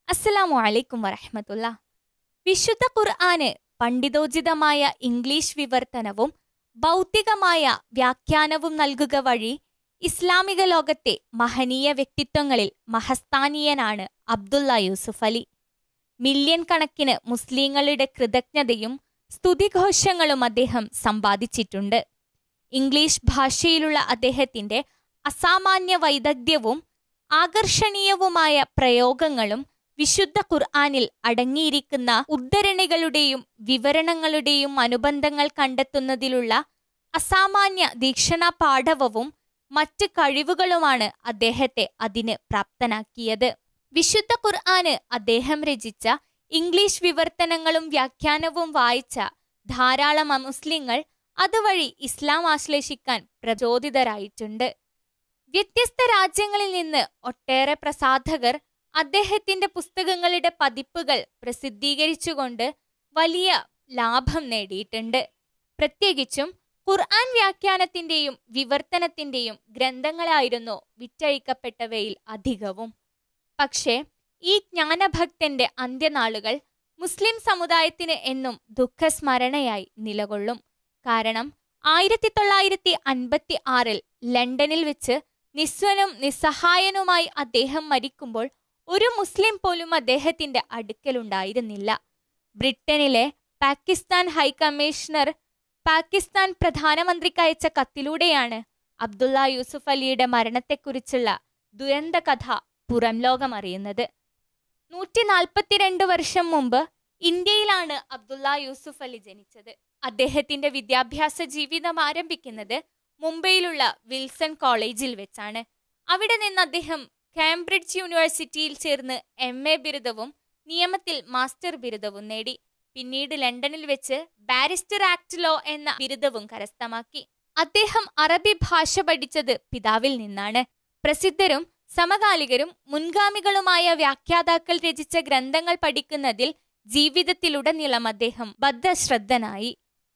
അസ്സലാമു അലൈക്കും വറഹ്മത്തുള്ള വിശുദ്ധ ഖുർആന് പണ്ഡിതോചിതമായ ഇംഗ്ലീഷ് വിവർത്തനവും ഭൗതികമായ വ്യാഖ്യാനവും നൽകുക വഴി ഇസ്ലാമിക ലോകത്തെ മഹനീയ വ്യക്തിത്വങ്ങളിൽ മഹസ്ഥാനീയനാണ് അബ്ദുള്ള യൂസുഫ് അലി മില്യൺ കണക്കിന് മുസ്ലിങ്ങളുടെ കൃതജ്ഞതയും സ്തുതിഘോഷങ്ങളും അദ്ദേഹം സമ്പാദിച്ചിട്ടുണ്ട് ഇംഗ്ലീഷ് ഭാഷയിലുള്ള അദ്ദേഹത്തിന്റെ അസാമാന്യ വൈദഗ്ധ്യവും ആകർഷണീയവുമായ പ്രയോഗങ്ങളും വിശുദ്ധ ഖുർആനിൽ അടങ്ങിയിരിക്കുന്ന ഉദ്ധരണികളുടെയും വിവരണങ്ങളുടെയും അനുബന്ധങ്ങൾ കണ്ടെത്തുന്നതിലുള്ള അസാമാന്യ ദീക്ഷണ പാഠവവും മറ്റ് കഴിവുകളുമാണ് അദ്ദേഹത്തെ അതിന് പ്രാപ്തനാക്കിയത് വിശുദ്ധ ഖുർആന് അദ്ദേഹം രചിച്ച ഇംഗ്ലീഷ് വിവർത്തനങ്ങളും വ്യാഖ്യാനവും വായിച്ച ധാരാളം മുസ്ലിങ്ങൾ അതുവഴി ഇസ്ലാം ആശ്ലേഷിക്കാൻ പ്രചോദിതരായിട്ടുണ്ട് വ്യത്യസ്ത രാജ്യങ്ങളിൽ നിന്ന് ഒട്ടേറെ പ്രസാധകർ അദ്ദേഹത്തിന്റെ പുസ്തകങ്ങളുടെ പതിപ്പുകൾ പ്രസിദ്ധീകരിച്ചുകൊണ്ട് വലിയ ലാഭം നേടിയിട്ടുണ്ട് പ്രത്യേകിച്ചും ഖുർആൻ വ്യാഖ്യാനത്തിന്റെയും വിവർത്തനത്തിന്റെയും ഗ്രന്ഥങ്ങളായിരുന്നു വിറ്റഴിക്കപ്പെട്ടവയിൽ അധികവും പക്ഷേ ഈ ജ്ഞാനഭക്തന്റെ അന്ത്യനാളുകൾ മുസ്ലിം സമുദായത്തിന് എന്നും ദുഃഖസ്മരണയായി നിലകൊള്ളും കാരണം ആയിരത്തി തൊള്ളായിരത്തി അൻപത്തി ആറിൽ ലണ്ടനിൽ വെച്ച് നിസ്വനും നിസ്സഹായനുമായി അദ്ദേഹം മരിക്കുമ്പോൾ ഒരു മുസ്ലിം പോലും അദ്ദേഹത്തിന്റെ അടുക്കലുണ്ടായിരുന്നില്ല ബ്രിട്ടനിലെ പാകിസ്ഥാൻ ഹൈക്കമ്മീഷണർ പാകിസ്ഥാൻ പ്രധാനമന്ത്രിക്ക് അയച്ച കത്തിലൂടെയാണ് അബ്ദുള്ള യൂസുഫ് അലിയുടെ മരണത്തെക്കുറിച്ചുള്ള ദുരന്ത കഥ പുറം ലോകം അറിയുന്നത് നൂറ്റി നാൽപ്പത്തിരണ്ട് വർഷം മുമ്പ് ഇന്ത്യയിലാണ് അബ്ദുള്ള യൂസുഫ് അലി ജനിച്ചത് അദ്ദേഹത്തിന്റെ വിദ്യാഭ്യാസ ജീവിതം ആരംഭിക്കുന്നത് മുംബൈയിലുള്ള വിൽസൺ കോളേജിൽ വെച്ചാണ് അവിടെ നിന്ന് അദ്ദേഹം കാംബ്രിഡ്ജ് യൂണിവേഴ്സിറ്റിയിൽ ചേർന്ന് എം എ ബിരുദവും നിയമത്തിൽ മാസ്റ്റർ ബിരുദവും നേടി പിന്നീട് ലണ്ടനിൽ വെച്ച് ബാരിസ്റ്റർ ആക്ട് ലോ എന്ന ബിരുദവും കരസ്ഥമാക്കി അദ്ദേഹം അറബി ഭാഷ പഠിച്ചത് പിതാവിൽ നിന്നാണ് പ്രസിദ്ധരും സമകാലികരും മുൻഗാമികളുമായ വ്യാഖ്യാതാക്കൾ രചിച്ച ഗ്രന്ഥങ്ങൾ പഠിക്കുന്നതിൽ ജീവിതത്തിലുടനീളം അദ്ദേഹം ബദ്ധശ്രദ്ധനായി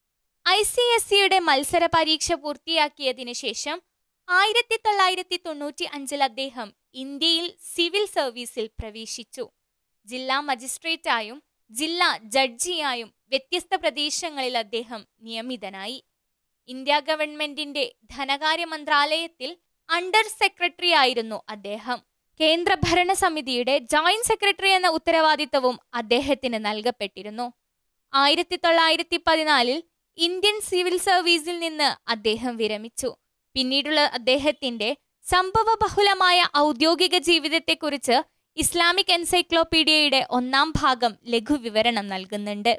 ഐ സി എസ് സിയുടെ മത്സര പരീക്ഷ പൂർത്തിയാക്കിയതിനു ശേഷം ആയിരത്തി തൊള്ളായിരത്തി തൊണ്ണൂറ്റി അഞ്ചിൽ അദ്ദേഹം ഇന്ത്യയിൽ സിവിൽ സർവീസിൽ പ്രവേശിച്ചു ജില്ലാ മജിസ്ട്രേറ്റായും ജില്ലാ ജഡ്ജിയായും വ്യത്യസ്ത പ്രദേശങ്ങളിൽ അദ്ദേഹം നിയമിതനായി ഇന്ത്യ ഗവൺമെന്റിന്റെ ധനകാര്യ മന്ത്രാലയത്തിൽ അണ്ടർ സെക്രട്ടറി ആയിരുന്നു അദ്ദേഹം കേന്ദ്ര ഭരണസമിതിയുടെ ജോയിന്റ് സെക്രട്ടറി എന്ന ഉത്തരവാദിത്തവും അദ്ദേഹത്തിന് നൽകപ്പെട്ടിരുന്നു ആയിരത്തി തൊള്ളായിരത്തി പതിനാലിൽ ഇന്ത്യൻ സിവിൽ സർവീസിൽ നിന്ന് അദ്ദേഹം വിരമിച്ചു പിന്നീടുള്ള അദ്ദേഹത്തിന്റെ സംഭവബഹുലമായ ഔദ്യോഗിക ജീവിതത്തെക്കുറിച്ച് ഇസ്ലാമിക് എൻസൈക്ലോപീഡിയയുടെ ഒന്നാം ഭാഗം ലഘുവിവരണം നൽകുന്നുണ്ട്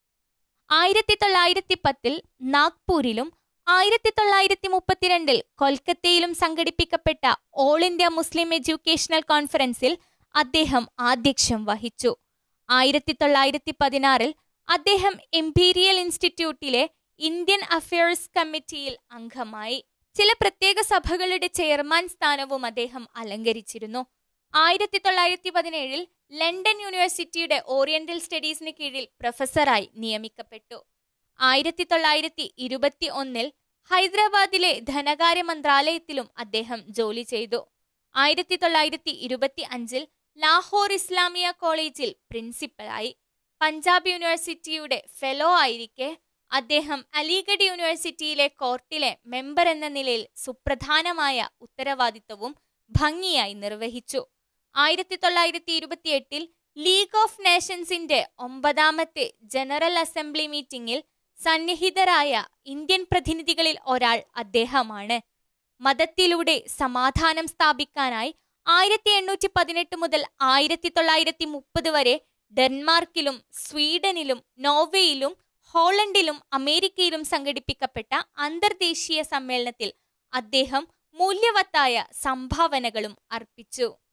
ആയിരത്തി തൊള്ളായിരത്തി പത്തിൽ നാഗ്പൂരിലും ആയിരത്തി തൊള്ളായിരത്തി മുപ്പത്തിരണ്ടിൽ കൊൽക്കത്തയിലും സംഘടിപ്പിക്കപ്പെട്ട ഓൾ ഇന്ത്യ മുസ്ലിം എഡ്യൂക്കേഷണൽ കോൺഫറൻസിൽ അദ്ദേഹം ആധ്യക്ഷം വഹിച്ചു ആയിരത്തി തൊള്ളായിരത്തി പതിനാറിൽ അദ്ദേഹം ഇംപീരിയൽ ഇൻസ്റ്റിറ്റ്യൂട്ടിലെ ഇന്ത്യൻ അഫയേഴ്സ് കമ്മിറ്റിയിൽ അംഗമായി ചില പ്രത്യേക സഭകളുടെ ചെയർമാൻ സ്ഥാനവും അദ്ദേഹം അലങ്കരിച്ചിരുന്നു ആയിരത്തി തൊള്ളായിരത്തി പതിനേഴിൽ ലണ്ടൻ യൂണിവേഴ്സിറ്റിയുടെ ഓറിയന്റൽ സ്റ്റഡീസിന് കീഴിൽ പ്രൊഫസറായി നിയമിക്കപ്പെട്ടു ആയിരത്തി തൊള്ളായിരത്തി ഇരുപത്തി ഒന്നിൽ ഹൈദരാബാദിലെ ധനകാര്യ മന്ത്രാലയത്തിലും അദ്ദേഹം ജോലി ചെയ്തു ആയിരത്തി തൊള്ളായിരത്തി ഇരുപത്തി അഞ്ചിൽ ലാഹോർ ഇസ്ലാമിയ കോളേജിൽ പ്രിൻസിപ്പലായി പഞ്ചാബ് യൂണിവേഴ്സിറ്റിയുടെ ഫെലോ ആയിരിക്കെ അദ്ദേഹം അലിഗഡ് യൂണിവേഴ്സിറ്റിയിലെ കോർട്ടിലെ മെമ്പർ എന്ന നിലയിൽ സുപ്രധാനമായ ഉത്തരവാദിത്തവും ഭംഗിയായി നിർവഹിച്ചു ആയിരത്തി തൊള്ളായിരത്തി ഇരുപത്തിയെട്ടിൽ ലീഗ് ഓഫ് നേഷൻസിന്റെ ഒമ്പതാമത്തെ ജനറൽ അസംബ്ലി മീറ്റിംഗിൽ സന്നിഹിതരായ ഇന്ത്യൻ പ്രതിനിധികളിൽ ഒരാൾ അദ്ദേഹമാണ് മതത്തിലൂടെ സമാധാനം സ്ഥാപിക്കാനായി ആയിരത്തി എണ്ണൂറ്റി പതിനെട്ട് മുതൽ ആയിരത്തി തൊള്ളായിരത്തി മുപ്പത് വരെ ഡെൻമാർക്കിലും സ്വീഡനിലും നോർവേയിലും ഹോളണ്ടിലും അമേരിക്കയിലും സംഘടിപ്പിക്കപ്പെട്ട അന്തർദേശീയ സമ്മേളനത്തിൽ അദ്ദേഹം മൂല്യവത്തായ സംഭാവനകളും അർപ്പിച്ചു